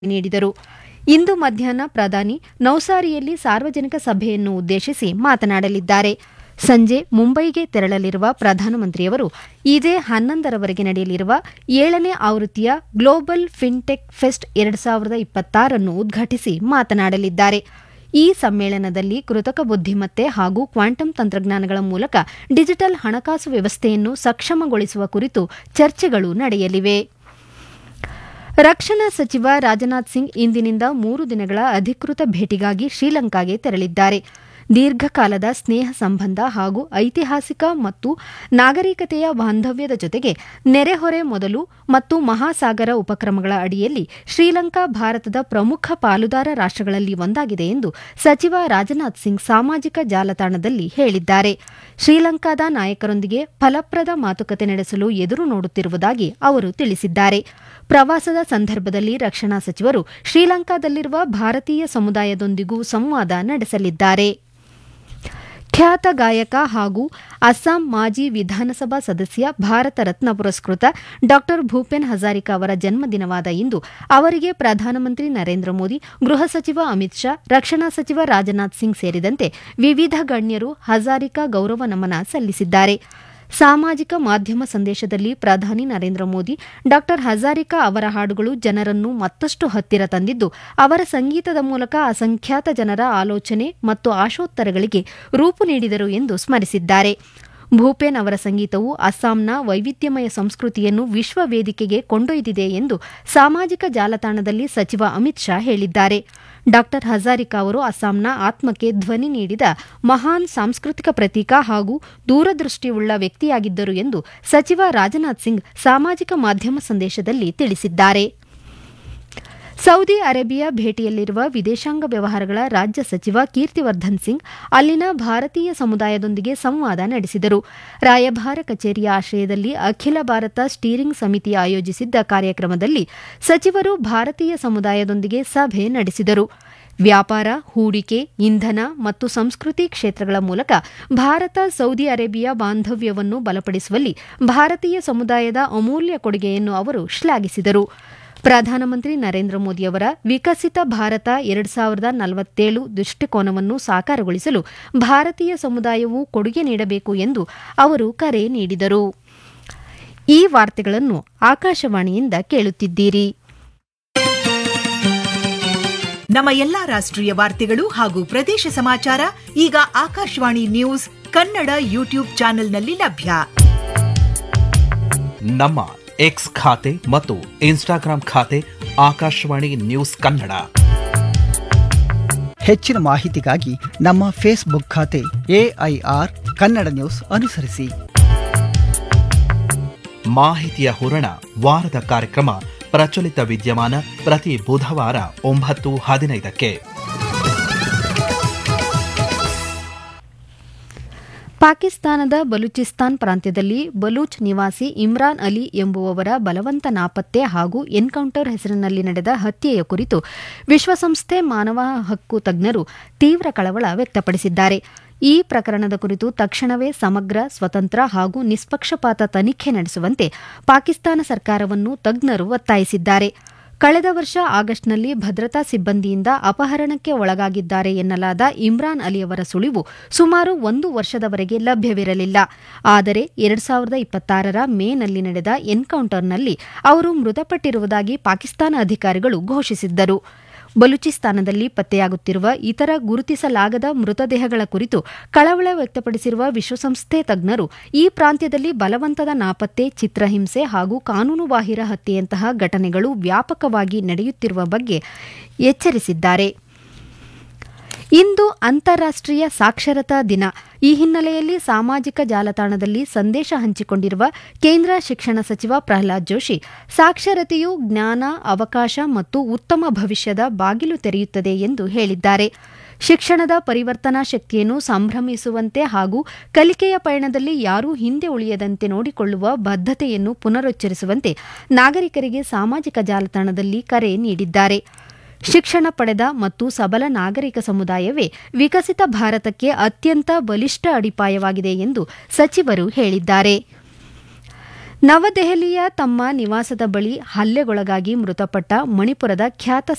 ನೀಡಿದರು ಇಂದು ಮಧ್ಯಾಹ್ನ ಪ್ರಧಾನಿ ನೌಸಾರಿಯಲ್ಲಿ ಸಾರ್ವಜನಿಕ ಸಭೆಯನ್ನು ಉದ್ದೇಶಿಸಿ ಮಾತನಾಡಲಿದ್ದಾರೆ ಸಂಜೆ ಮುಂಬೈಗೆ ತೆರಳಲಿರುವ ಪ್ರಧಾನಮಂತ್ರಿಯವರು ಇದೇ ಹನ್ನೊಂದರವರೆಗೆ ನಡೆಯಲಿರುವ ಏಳನೇ ಆವೃತ್ತಿಯ ಗ್ಲೋಬಲ್ ಫಿನ್ಟೆಕ್ ಫೆಸ್ಟ್ ಎರಡು ಸಾವಿರದ ಇಪ್ಪತ್ತಾರನ್ನು ಉದ್ಘಾಟಿಸಿ ಮಾತನಾಡಲಿದ್ದಾರೆ ಈ ಸಮ್ಮೇಳನದಲ್ಲಿ ಕೃತಕ ಬುದ್ದಿಮತ್ತೆ ಹಾಗೂ ಕ್ವಾಂಟಮ್ ತಂತ್ರಜ್ಞಾನಗಳ ಮೂಲಕ ಡಿಜಿಟಲ್ ಹಣಕಾಸು ವ್ಯವಸ್ಥೆಯನ್ನು ಸಕ್ಷಮಗೊಳಿಸುವ ಕುರಿತು ಚರ್ಚೆಗಳು ನಡೆಯಲಿವೆ ರಕ್ಷಣಾ ಸಚಿವ ರಾಜನಾಥ್ ಸಿಂಗ್ ಇಂದಿನಿಂದ ಮೂರು ದಿನಗಳ ಅಧಿಕೃತ ಭೇಟಿಗಾಗಿ ಶ್ರೀಲಂಕಾಗೆ ತೆರಳಿದ್ದಾರೆ ದೀರ್ಘಕಾಲದ ಸ್ನೇಹ ಸಂಬಂಧ ಹಾಗೂ ಐತಿಹಾಸಿಕ ಮತ್ತು ನಾಗರಿಕತೆಯ ಬಾಂಧವ್ಯದ ಜೊತೆಗೆ ನೆರೆಹೊರೆ ಮೊದಲು ಮತ್ತು ಮಹಾಸಾಗರ ಉಪಕ್ರಮಗಳ ಅಡಿಯಲ್ಲಿ ಶ್ರೀಲಂಕಾ ಭಾರತದ ಪ್ರಮುಖ ಪಾಲುದಾರ ರಾಷ್ಟಗಳಲ್ಲಿ ಒಂದಾಗಿದೆ ಎಂದು ಸಚಿವ ರಾಜನಾಥ್ ಸಿಂಗ್ ಸಾಮಾಜಿಕ ಜಾಲತಾಣದಲ್ಲಿ ಹೇಳಿದ್ದಾರೆ ಶ್ರೀಲಂಕಾದ ನಾಯಕರೊಂದಿಗೆ ಫಲಪ್ರದ ಮಾತುಕತೆ ನಡೆಸಲು ಎದುರು ನೋಡುತ್ತಿರುವುದಾಗಿ ಅವರು ತಿಳಿಸಿದ್ದಾರೆ ಪ್ರವಾಸದ ಸಂದರ್ಭದಲ್ಲಿ ರಕ್ಷಣಾ ಸಚಿವರು ಶ್ರೀಲಂಕಾದಲ್ಲಿರುವ ಭಾರತೀಯ ಸಮುದಾಯದೊಂದಿಗೂ ಸಂವಾದ ನಡೆಸಲಿದ್ದಾರೆ ಖ್ಯಾತ ಗಾಯಕ ಹಾಗೂ ಅಸ್ಸಾಂ ಮಾಜಿ ವಿಧಾನಸಭಾ ಸದಸ್ಯ ಭಾರತ ರತ್ನ ಪುರಸ್ಕೃತ ಡಾ ಭೂಪೇನ್ ಹಜಾರಿಕಾ ಅವರ ಜನ್ಮದಿನವಾದ ಇಂದು ಅವರಿಗೆ ಪ್ರಧಾನಮಂತ್ರಿ ನರೇಂದ್ರ ಮೋದಿ ಗೃಹ ಸಚಿವ ಅಮಿತ್ ಶಾ ರಕ್ಷಣಾ ಸಚಿವ ರಾಜನಾಥ್ ಸಿಂಗ್ ಸೇರಿದಂತೆ ವಿವಿಧ ಗಣ್ಯರು ಹಜಾರಿಕಾ ಗೌರವ ನಮನ ಸಲ್ಲಿಸಿದ್ದಾರೆ ಸಾಮಾಜಿಕ ಮಾಧ್ಯಮ ಸಂದೇಶದಲ್ಲಿ ಪ್ರಧಾನಿ ನರೇಂದ್ರ ಮೋದಿ ಡಾ ಹಜಾರಿಕಾ ಅವರ ಹಾಡುಗಳು ಜನರನ್ನು ಮತ್ತಷ್ಟು ಹತ್ತಿರ ತಂದಿದ್ದು ಅವರ ಸಂಗೀತದ ಮೂಲಕ ಅಸಂಖ್ಯಾತ ಜನರ ಆಲೋಚನೆ ಮತ್ತು ಆಶೋತ್ತರಗಳಿಗೆ ರೂಪು ನೀಡಿದರು ಎಂದು ಸ್ಮರಿಸಿದ್ದಾರೆ ಭೂಪೇನ್ ಅವರ ಸಂಗೀತವು ಅಸ್ಸಾಂನ ವೈವಿಧ್ಯಮಯ ಸಂಸ್ಕೃತಿಯನ್ನು ವಿಶ್ವ ವೇದಿಕೆಗೆ ಕೊಂಡೊಯ್ದಿದೆ ಎಂದು ಸಾಮಾಜಿಕ ಜಾಲತಾಣದಲ್ಲಿ ಸಚಿವ ಅಮಿತ್ ಶಾ ಹೇಳಿದ್ದಾರೆ ಡಾ ಹಜಾರಿಕಾ ಅವರು ಅಸ್ಸಾಂನ ಆತ್ಮಕ್ಕೆ ಧ್ವನಿ ನೀಡಿದ ಮಹಾನ್ ಸಾಂಸ್ಕೃತಿಕ ಪ್ರತೀಕ ಹಾಗೂ ದೂರದೃಷ್ಟಿಯುಳ್ಳ ವ್ಯಕ್ತಿಯಾಗಿದ್ದರು ಎಂದು ಸಚಿವ ರಾಜನಾಥ್ ಸಿಂಗ್ ಸಾಮಾಜಿಕ ಮಾಧ್ಯಮ ಸಂದೇಶದಲ್ಲಿ ತಿಳಿಸಿದ್ದಾರೆ ಸೌದಿ ಅರೇಬಿಯಾ ಭೇಟಿಯಲ್ಲಿರುವ ವಿದೇಶಾಂಗ ವ್ಯವಹಾರಗಳ ರಾಜ್ಯ ಸಚಿವ ಕೀರ್ತಿವರ್ಧನ್ ಸಿಂಗ್ ಅಲ್ಲಿನ ಭಾರತೀಯ ಸಮುದಾಯದೊಂದಿಗೆ ಸಂವಾದ ನಡೆಸಿದರು ರಾಯಭಾರ ಕಚೇರಿಯ ಆಶ್ರಯದಲ್ಲಿ ಅಖಿಲ ಭಾರತ ಸ್ಟೀರಿಂಗ್ ಸಮಿತಿ ಆಯೋಜಿಸಿದ್ದ ಕಾರ್ಯಕ್ರಮದಲ್ಲಿ ಸಚಿವರು ಭಾರತೀಯ ಸಮುದಾಯದೊಂದಿಗೆ ಸಭೆ ನಡೆಸಿದರು ವ್ಯಾಪಾರ ಹೂಡಿಕೆ ಇಂಧನ ಮತ್ತು ಸಂಸ್ಕೃತಿ ಕ್ಷೇತ್ರಗಳ ಮೂಲಕ ಭಾರತ ಸೌದಿ ಅರೇಬಿಯಾ ಬಾಂಧವ್ಯವನ್ನು ಬಲಪಡಿಸುವಲ್ಲಿ ಭಾರತೀಯ ಸಮುದಾಯದ ಅಮೂಲ್ಯ ಕೊಡುಗೆಯನ್ನು ಅವರು ಶ್ಲಾಘಿಸಿದರು ಪ್ರಧಾನಮಂತ್ರಿ ನರೇಂದ್ರ ಮೋದಿಯವರ ವಿಕಸಿತ ಭಾರತ ಎರಡು ಸಾವಿರದ ನಲವತ್ತೇಳು ದೃಷ್ಟಿಕೋನವನ್ನು ಸಾಕಾರಗೊಳಿಸಲು ಭಾರತೀಯ ಸಮುದಾಯವು ಕೊಡುಗೆ ನೀಡಬೇಕು ಎಂದು ಅವರು ಕರೆ ನೀಡಿದರು ಈ ವಾರ್ತೆಗಳನ್ನು ಆಕಾಶವಾಣಿಯಿಂದ ಕೇಳುತ್ತಿದ್ದೀರಿ ನಮ್ಮ ಎಲ್ಲಾ ರಾಷ್ಟ್ರೀಯ ವಾರ್ತೆಗಳು ಹಾಗೂ ಪ್ರದೇಶ ಸಮಾಚಾರ ಈಗ ಆಕಾಶವಾಣಿ ನ್ಯೂಸ್ ಕನ್ನಡ ಯೂಟ್ಯೂಬ್ ಚಾನೆಲ್ನಲ್ಲಿ ಲಭ್ಯ ನಮ್ಮ ಎಕ್ಸ್ ಖಾತೆ ಮತ್ತು ಇನ್ಸ್ಟಾಗ್ರಾಂ ಖಾತೆ ಆಕಾಶವಾಣಿ ನ್ಯೂಸ್ ಕನ್ನಡ ಹೆಚ್ಚಿನ ಮಾಹಿತಿಗಾಗಿ ನಮ್ಮ ಫೇಸ್ಬುಕ್ ಖಾತೆ ಎಐಆರ್ ಕನ್ನಡ ನ್ಯೂಸ್ ಅನುಸರಿಸಿ ಮಾಹಿತಿಯ ಹೂರಣ ವಾರದ ಕಾರ್ಯಕ್ರಮ ಪ್ರಚಲಿತ ವಿದ್ಯಮಾನ ಪ್ರತಿ ಬುಧವಾರ ಒಂಬತ್ತು ಹದಿನೈದಕ್ಕೆ ಪಾಕಿಸ್ತಾನದ ಬಲೂಚಿಸ್ತಾನ್ ಪ್ರಾಂತ್ಯದಲ್ಲಿ ಬಲೂಚ್ ನಿವಾಸಿ ಇಮ್ರಾನ್ ಅಲಿ ಎಂಬುವವರ ಬಲವಂತ ನಾಪತ್ತೆ ಹಾಗೂ ಎನ್ಕೌಂಟರ್ ಹೆಸರಿನಲ್ಲಿ ನಡೆದ ಹತ್ಯೆಯ ಕುರಿತು ವಿಶ್ವಸಂಸ್ಥೆ ಮಾನವ ಹಕ್ಕು ತಜ್ಞರು ತೀವ್ರ ಕಳವಳ ವ್ಯಕ್ತಪಡಿಸಿದ್ದಾರೆ ಈ ಪ್ರಕರಣದ ಕುರಿತು ತಕ್ಷಣವೇ ಸಮಗ್ರ ಸ್ವತಂತ್ರ ಹಾಗೂ ನಿಷ್ಪಕ್ಷಪಾತ ತನಿಖೆ ನಡೆಸುವಂತೆ ಪಾಕಿಸ್ತಾನ ಸರ್ಕಾರವನ್ನು ತಜ್ಞರು ಒತ್ತಾಯಿಸಿದ್ದಾರೆ ಕಳೆದ ವರ್ಷ ಆಗಸ್ಟ್ನಲ್ಲಿ ಭದ್ರತಾ ಸಿಬ್ಬಂದಿಯಿಂದ ಅಪಹರಣಕ್ಕೆ ಒಳಗಾಗಿದ್ದಾರೆ ಎನ್ನಲಾದ ಇಮ್ರಾನ್ ಅಲಿ ಅವರ ಸುಳಿವು ಸುಮಾರು ಒಂದು ವರ್ಷದವರೆಗೆ ಲಭ್ಯವಿರಲಿಲ್ಲ ಆದರೆ ಎರಡು ಸಾವಿರದ ಇಪ್ಪತ್ತಾರರ ಮೇನಲ್ಲಿ ನಡೆದ ಎನ್ಕೌಂಟರ್ನಲ್ಲಿ ಅವರು ಮೃತಪಟ್ಟಿರುವುದಾಗಿ ಪಾಕಿಸ್ತಾನ ಅಧಿಕಾರಿಗಳು ಘೋಷಿಸಿದ್ದರು ಬಲೂಚಿಸ್ತಾನದಲ್ಲಿ ಪತ್ತೆಯಾಗುತ್ತಿರುವ ಇತರ ಗುರುತಿಸಲಾಗದ ಮೃತದೇಹಗಳ ಕುರಿತು ಕಳವಳ ವ್ಯಕ್ತಪಡಿಸಿರುವ ವಿಶ್ವಸಂಸ್ಥೆ ತಜ್ಞರು ಈ ಪ್ರಾಂತ್ಯದಲ್ಲಿ ಬಲವಂತದ ನಾಪತ್ತೆ ಚಿತ್ರಹಿಂಸೆ ಹಾಗೂ ಕಾನೂನುಬಾಹಿರ ಹತ್ಯೆಯಂತಹ ಘಟನೆಗಳು ವ್ಯಾಪಕವಾಗಿ ನಡೆಯುತ್ತಿರುವ ಬಗ್ಗೆ ಎಚ್ಚರಿಸಿದ್ದಾರೆ ಇಂದು ಅಂತಾರಾಷ್ಟೀಯ ಸಾಕ್ಷರತಾ ದಿನ ಈ ಹಿನ್ನೆಲೆಯಲ್ಲಿ ಸಾಮಾಜಿಕ ಜಾಲತಾಣದಲ್ಲಿ ಸಂದೇಶ ಹಂಚಿಕೊಂಡಿರುವ ಕೇಂದ್ರ ಶಿಕ್ಷಣ ಸಚಿವ ಪ್ರಹ್ಲಾದ್ ಜೋಶಿ ಸಾಕ್ಷರತೆಯು ಜ್ಞಾನ ಅವಕಾಶ ಮತ್ತು ಉತ್ತಮ ಭವಿಷ್ಯದ ಬಾಗಿಲು ತೆರೆಯುತ್ತದೆ ಎಂದು ಹೇಳಿದ್ದಾರೆ ಶಿಕ್ಷಣದ ಪರಿವರ್ತನಾ ಶಕ್ತಿಯನ್ನು ಸಂಭ್ರಮಿಸುವಂತೆ ಹಾಗೂ ಕಲಿಕೆಯ ಪಯಣದಲ್ಲಿ ಯಾರೂ ಹಿಂದೆ ಉಳಿಯದಂತೆ ನೋಡಿಕೊಳ್ಳುವ ಬದ್ಧತೆಯನ್ನು ಪುನರುಚ್ಚರಿಸುವಂತೆ ನಾಗರಿಕರಿಗೆ ಸಾಮಾಜಿಕ ಜಾಲತಾಣದಲ್ಲಿ ಕರೆ ನೀಡಿದ್ದಾರೆ ಶಿಕ್ಷಣ ಪಡೆದ ಮತ್ತು ಸಬಲ ನಾಗರಿಕ ಸಮುದಾಯವೇ ವಿಕಸಿತ ಭಾರತಕ್ಕೆ ಅತ್ಯಂತ ಬಲಿಷ್ಠ ಅಡಿಪಾಯವಾಗಿದೆ ಎಂದು ಸಚಿವರು ಹೇಳಿದ್ದಾರೆ ನವದೆಹಲಿಯ ತಮ್ಮ ನಿವಾಸದ ಬಳಿ ಹಲ್ಲೆಗೊಳಗಾಗಿ ಮೃತಪಟ್ಟ ಮಣಿಪುರದ ಖ್ಯಾತ